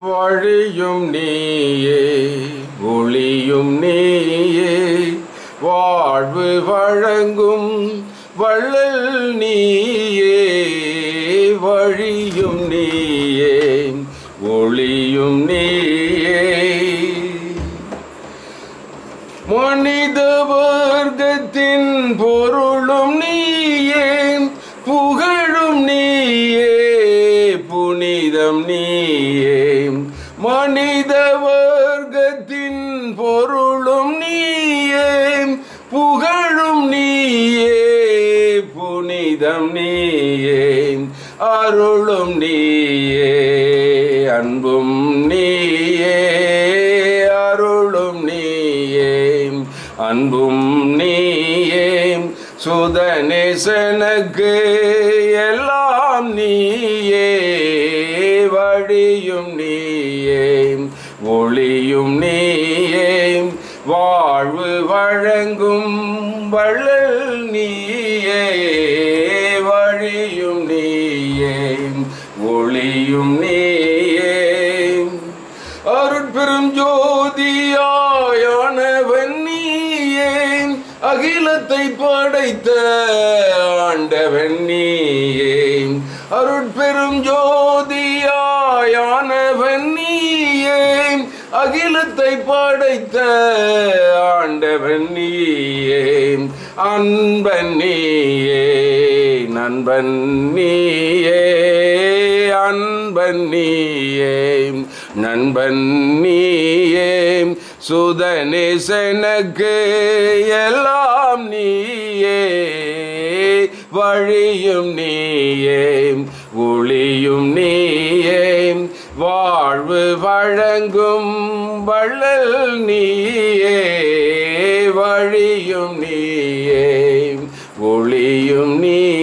வழியும் நீயே ஒளியும் நீயே வாழ்வு வழங்கும் வள்ளல் நீயே வழியும் நீயே ஒளியும் நீயே மனித வர்க்கத்தின் பொருளும் நீயே புகழும் நீயே புனிதம் நீயே மனித வர்க்கத்தின் பொருளும் நீயே புகழும் நீயே புனிதம் நீயே அருளும் நீயே அன்பும் நீயே அருளும் நீயே அன்பும் நீயே சுதனேசனுக்கு எல்லாம் நீயே வழியும் நீயே ஒளியும் நீயே வாழ்வு வழங்கும் வள்ளல் நீயே வழியும் நீயே ஒளியும் நீயே அருட்பெரும் ஜோதியாயானவன் நீயே அகிலத்தை படைத்த ஆண்டவன் நீயே அருட்பெரும் ஜோதியாயானவன் நீயே அகிலத்தை படைத்த ஆண்டவன் நீயே அன்பன் நீயே நண்பன் நீயே அன்பன் நீயே நண்பன் நீயே சுதனேசனுக்கு எல்லாம் நீயே வழியும் நீயே ஒளியும் நீயே வாழ்வு வழங்கும் வள்ளல் நீயே வழியும் நீயே ஒளியும் நீ